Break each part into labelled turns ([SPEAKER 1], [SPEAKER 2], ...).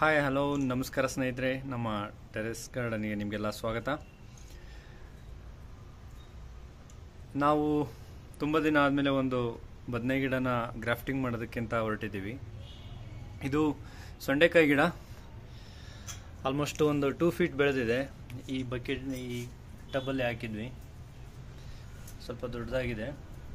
[SPEAKER 1] hi hello ನಮಸ್ಕಾರ ಸ್ನೇಹಿತರೆ ನಮ್ಮ ಟೆರೆಸ್ ಗಾರ್ಡನ್ಗೆ ನಿಮಗೆಲ್ಲ ಸ್ವಾಗತ ನಾವು ತುಂಬ ದಿನ ಆದಮೇಲೆ ಒಂದು ಬದನೆ ಗಿಡನ ಗ್ರಾಫ್ಟಿಂಗ್ ಮಾಡೋದಕ್ಕಿಂತ ಹೊರಟಿದ್ದೀವಿ ಇದು ಸೊಂಡೆಕಾಯಿ ಗಿಡ ಆಲ್ಮೋಸ್ಟ್ ಒಂದು ಟೂ ಫೀಟ್ ಬೆಳೆದಿದೆ ಈ ಬಕೆಟ್ ಈ ಟಬ್ಬಲ್ಲಿ ಹಾಕಿದ್ವಿ ಸ್ವಲ್ಪ ದೊಡ್ಡದಾಗಿದೆ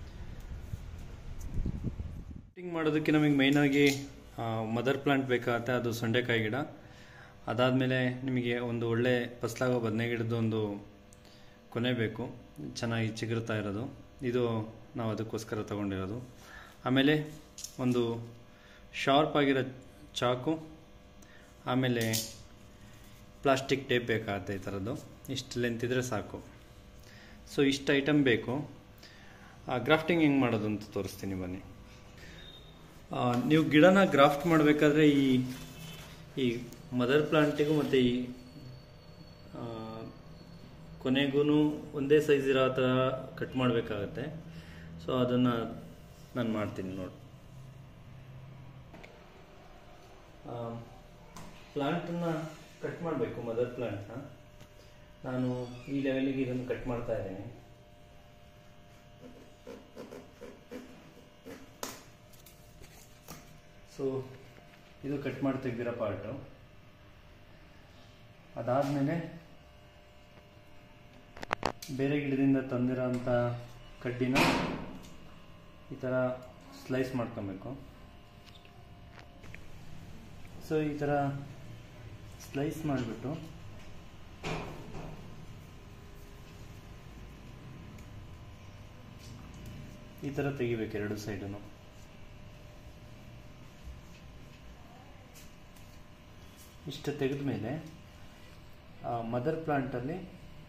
[SPEAKER 1] ಕಟಿಂಗ್ ಮಾಡೋದಕ್ಕೆ ನಮಗೆ ಮೇಯ್ನಾಗಿ ಮದರ್ ಪ್ಲಾಂಟ್ ಬೇಕಾಗತ್ತೆ ಅದು ಸೊಂಡೆಕಾಯಿ ಗಿಡ ಅದಾದಮೇಲೆ ನಿಮಗೆ ಒಂದು ಒಳ್ಳೆ ಫಸಲಾಗೋ ಬದನೆ ಗಿಡದ ಒಂದು ಕೊನೆ ಬೇಕು ಚೆನ್ನಾಗಿ ಚಿಗುರ್ತಾ ಇರೋದು ಇದು ನಾವು ಅದಕ್ಕೋಸ್ಕರ ತಗೊಂಡಿರೋದು ಆಮೇಲೆ ಒಂದು ಶಾರ್ಪ್ ಆಗಿರೋ ಚಾಕು ಆಮೇಲೆ ಪ್ಲಾಸ್ಟಿಕ್ ಟೇಪ್ ಬೇಕಾಗತ್ತೆ ಈ ಥರದ್ದು ಇಷ್ಟು ಲೆಂತ್ ಇದ್ದರೆ ಸಾಕು ಸೊ ಇಷ್ಟು ಐಟಮ್ ಬೇಕು ಗ್ರಾಫ್ಟಿಂಗ್ ಹೆಂಗೆ ಮಾಡೋದು ಅಂತ ತೋರಿಸ್ತೀನಿ ಬನ್ನಿ ಆ, ನೀವು ಗಿಡನ ಗ್ರಾಫ್ಟ್ ಮಾಡಬೇಕಾದ್ರೆ ಈ ಈ ಮದರ್ ಪ್ಲಾಂಟಿಗೂ ಮತ್ತು ಈ ಆ, ಕೊನೆಗೂ ಒಂದೇ ಸೈಜ್ ಇರೋ ಥರ ಕಟ್ ಮಾಡಬೇಕಾಗತ್ತೆ ಸೊ ಅದನ್ನು ನಾನು ಮಾಡ್ತೀನಿ ನೋಡಿ ಪ್ಲಾಂಟನ್ನು ಕಟ್ ಮಾಡಬೇಕು ಮದರ್ ಪ್ಲಾಂಟ್ನ ನಾನು ಈ ಲೆವೆಲಿಗೆ ಇದನ್ನು ಕಟ್ ಮಾಡ್ತಾ ಇದ್ದೀನಿ ಸೊ ಇದು ಕಟ್ ಮಾಡಿ ತೆಗ್ದಿರೋ ಪಾರ್ಟು ಅದಾದಮೇಲೆ ಬೇರೆ ಗಿಡದಿಂದ ತಂದಿರೋ ಅಂಥ ಕಡ್ಡಿನ ಈ ಥರ ಸ್ಲೈಸ್ ಮಾಡ್ಕೊಬೇಕು ಸೊ ಈ ಥರ ಸ್ಲೈಸ್ ಮಾಡಿಬಿಟ್ಟು ಈ ಥರ ತೆಗಿಬೇಕು ಎರಡು ಸೈಡೂ ಇಷ್ಟು ತೆಗೆದ ಮೇಲೆ ಮದರ್ ಪ್ಲಾಂಟಲ್ಲಿ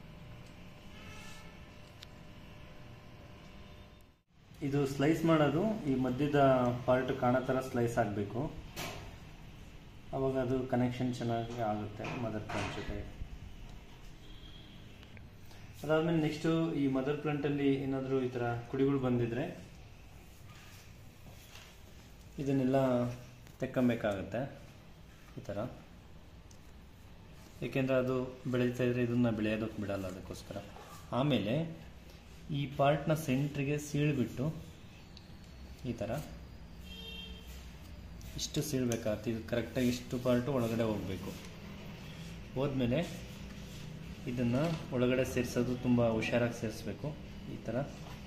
[SPEAKER 1] ಇದು ಸ್ಲೈಸ್ ಮಾಡೋದು ಈ ಮಧ್ಯದ ಪಾರ್ಟ್ ಕಾಣೋ ಥರ ಸ್ಲೈಸ್ ಆಗಬೇಕು ಅವಾಗ ಅದು ಕನೆಕ್ಷನ್ ಚೆನ್ನಾಗಿ ಆಗುತ್ತೆ ಮದರ್ ಪ್ಲಾಂಟ್ ಜೊತೆ ಅದಾದಮೇಲೆ ನೆಕ್ಸ್ಟು ಈ ಮದರ್ ಪ್ಲಾಂಟಲ್ಲಿ ಏನಾದರೂ ಈ ಥರ ಕುಡಿಗಳು ಬಂದಿದ್ರೆ ಇದನ್ನೆಲ್ಲ ತೆಕ್ಕೊಬೇಕಾಗತ್ತೆ ಈ ಥರ ಏಕೆಂದರೆ ಅದು ಬೆಳೀತಾ ಇದ್ರೆ ಇದನ್ನು ಬೆಳೆಯೋದಕ್ಕೆ ಬಿಡಲ್ಲ ಅದಕ್ಕೋಸ್ಕರ ಆಮೇಲೆ ಈ ಪಾರ್ಟ್ನ ಸೆಂಟ್ರಿಗೆ ಸೀಳ್ಬಿಟ್ಟು ಈ ಥರ ಇಷ್ಟು ಸೀಳ್ಬೇಕಾಗತ್ತೆ ಇದು ಕರೆಕ್ಟಾಗಿ ಇಷ್ಟು ಪಾರ್ಟು ಒಳಗಡೆ ಹೋಗಬೇಕು ಹೋದ್ಮೇಲೆ ಇದನ್ನು ಒಳಗಡೆ ಸೇರಿಸೋದು ತುಂಬ ಹುಷಾರಾಗಿ ಸೇರಿಸ್ಬೇಕು ಈ ಥರ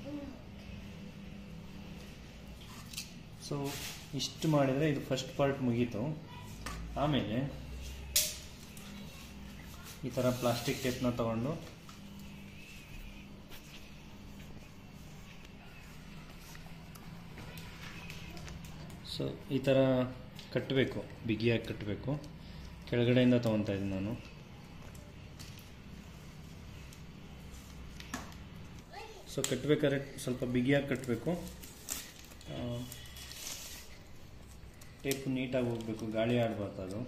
[SPEAKER 1] ಸೊ ಇಷ್ಟು ಮಾಡಿದರೆ ಇದು ಫಸ್ಟ್ ಪಾರ್ಟ್ ಮುಗೀತು ಆಮೇಲೆ ಈ ಥರ ಪ್ಲಾಸ್ಟಿಕ್ ಟೇಪ್ನ ತಗೊಂಡು ಸೊ ಈ ಥರ ಕಟ್ಟಬೇಕು ಬಿಗಿಯಾಗಿ ಕಟ್ಟಬೇಕು ಕೆಳಗಡೆಯಿಂದ ತೊಗೊತಾ ಇದ್ದೀನಿ ನಾನು ಸೊ ಕಟ್ಟಬೇಕಾದ್ರೆ ಸ್ವಲ್ಪ ಬಿಗಿಯಾಗಿ ಕಟ್ಟಬೇಕು ಟೇಪು ನೀಟಾಗಿ ಹೋಗಬೇಕು ಗಾಳಿ ಆಡಬಾರ್ದು ಅದು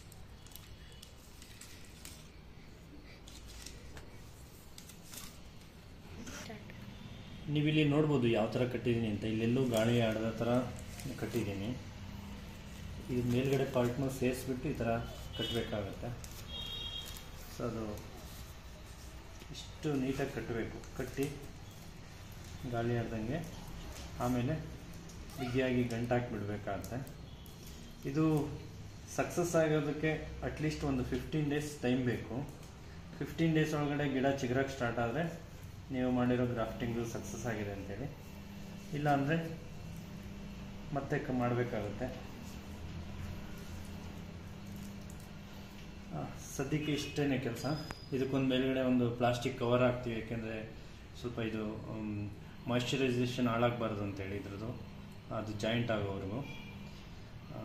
[SPEAKER 1] ನೀವಿಲ್ಲಿ ನೋಡ್ಬೋದು ಯಾವ ಥರ ಕಟ್ಟಿದ್ದೀನಿ ಅಂತ ಇಲ್ಲೆಲ್ಲೂ ಗಾಳಿ ಆಡದ ಥರ ಕಟ್ಟಿದ್ದೀನಿ ಇದು ಮೇಲ್ಗಡೆ ಪಾರ್ಟ್ನ ಸೇರಿಸ್ಬಿಟ್ಟು ಈ ಥರ ಕಟ್ಟಬೇಕಾಗತ್ತೆ ಸೊ ಅದು ಇಷ್ಟು ನೀಟಾಗಿ ಕಟ್ಟಬೇಕು ಕಟ್ಟಿ ಗಾಳಿ ಆಡ್ದಂಗೆ ಆಮೇಲೆ ಬಿಗಿಯಾಗಿ ಗಂಟಾಕಿ ಬಿಡಬೇಕಾಗತ್ತೆ ಇದು ಸಕ್ಸಸ್ ಆಗೋದಕ್ಕೆ ಅಟ್ಲೀಸ್ಟ್ ಒಂದು ಫಿಫ್ಟೀನ್ ಡೇಸ್ ಟೈಮ್ ಬೇಕು ಫಿಫ್ಟೀನ್ ಡೇಸ್ ಒಳಗಡೆ ಗಿಡ ಚಿಗುರಕ್ಕೆ ಸ್ಟಾರ್ಟ್ ಆದರೆ ನೀವು ಮಾಡಿರೋ ಗ್ರಾಫ್ಟಿಂಗು ಸಕ್ಸಸ್ ಆಗಿದೆ ಅಂತೇಳಿ ಇಲ್ಲ ಅಂದರೆ ಮತ್ತೆ ಕ ಮಾಡಬೇಕಾಗುತ್ತೆ ಸದ್ಯಕ್ಕೆ ಇಷ್ಟೇ ಕೆಲಸ ಇದಕ್ಕೊಂದು ಮೇಲ್ಗಡೆ ಒಂದು ಪ್ಲಾಸ್ಟಿಕ್ ಕವರ್ ಹಾಕ್ತೀವಿ ಯಾಕೆಂದರೆ ಸ್ವಲ್ಪ ಇದು ಮಾಯ್ಶ್ಚರೈಸೇಷನ್ ಹಾಳಾಗಬಾರ್ದು ಅಂತೇಳಿ ಇದ್ರದ್ದು ಅದು ಜಾಯಿಂಟ್ ಆಗೋವರೆಗೂ ಆ,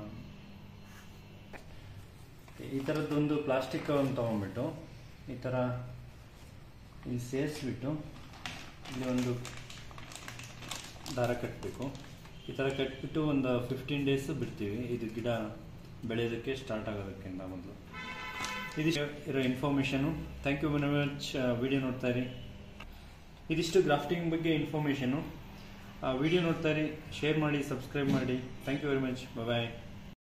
[SPEAKER 1] ಈ ಥರದ್ದೊಂದು ಪ್ಲಾಸ್ಟಿಕ್ ಕವರ್ನ ತೊಗೊಂಡ್ಬಿಟ್ಟು ಈ ಥರ ಇಲ್ಲಿ ಸೇರಿಸ್ಬಿಟ್ಟು ಇಲ್ಲಿ ಒಂದು ದಾರ ಕಟ್ಟಬೇಕು ಈ ಥರ ಕಟ್ಬಿಟ್ಟು ಒಂದು ಫಿಫ್ಟೀನ್ ಡೇಸ್ ಬಿಡ್ತೀವಿ ಇದು ಗಿಡ ಬೆಳೆಯೋದಕ್ಕೆ ಸ್ಟಾರ್ಟ್ ಆಗೋದಕ್ಕಿಂತ ಮೊದಲು ಇದಿಷ್ಟು ಇರೋ information thank you very much video ನೋಡ್ತಾ ಇರಿ ಇದಿಷ್ಟು ಗ್ರಾಫ್ಟಿಂಗ್ ಬಗ್ಗೆ ಇನ್ಫಾರ್ಮೇಷನು ವಿಡಿಯೋ ನೋಡ್ತಾ ಇರಿ ಶೇರ್ ಮಾಡಿ ಸಬ್ಸ್ಕ್ರೈಬ್ ಮಾಡಿ thank you very much bye